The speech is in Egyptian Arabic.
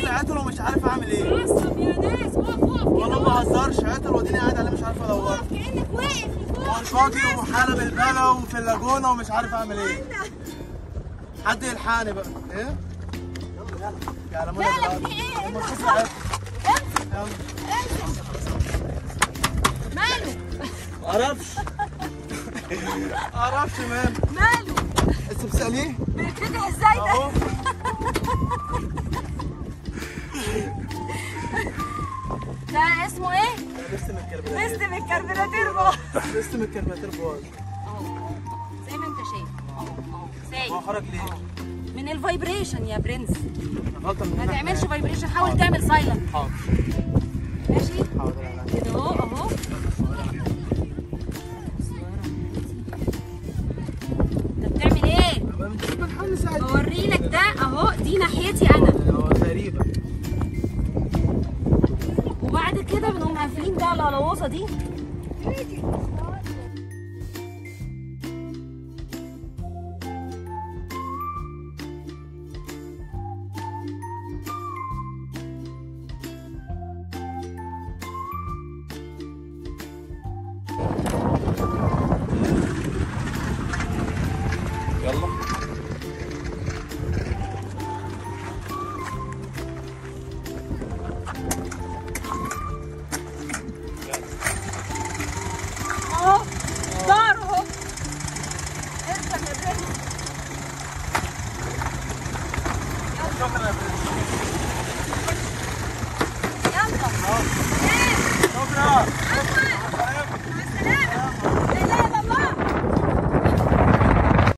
عطل ومش عارف اعمل ايه عصب يا ناس وقف وقف والله ما بهزرش عطل وديني قاعد عليه مش عارف ادور وقف كانك واقف لفوق والفاضي وحلب البلا وفي اللاجونه ومش عارف اعمل ايه حد يلحقني بقى ايه يلا يلا يا منى مالك دلوقتي. في ايه؟ ايه لما اللي تشوف حصل؟ العطل. امسك يلا ماله معرفش معرفش مال ماله انت بتساليه بيتفتح ازاي ده اهو ده اسمه ايه لسه من الكربلاتير سيستم الكربوراتير بقى لسه من الكربلاتير بواظ اهو زي ما انت شايف اهو اهو هو سايق خرج ليه؟ من الفايبريشن يا برنس غلطه من ما هنا. تعملش فايبريشن حاول تعمل سايلنت حاضر ماشي حاضر يا لا. كده اهو اهو انت بتعمل ايه بنحاول نساعد بوري لك ده اهو دي ناحيتي انا هو تقريبا وبعد كده بنقوم قافلين ده على العوصه دي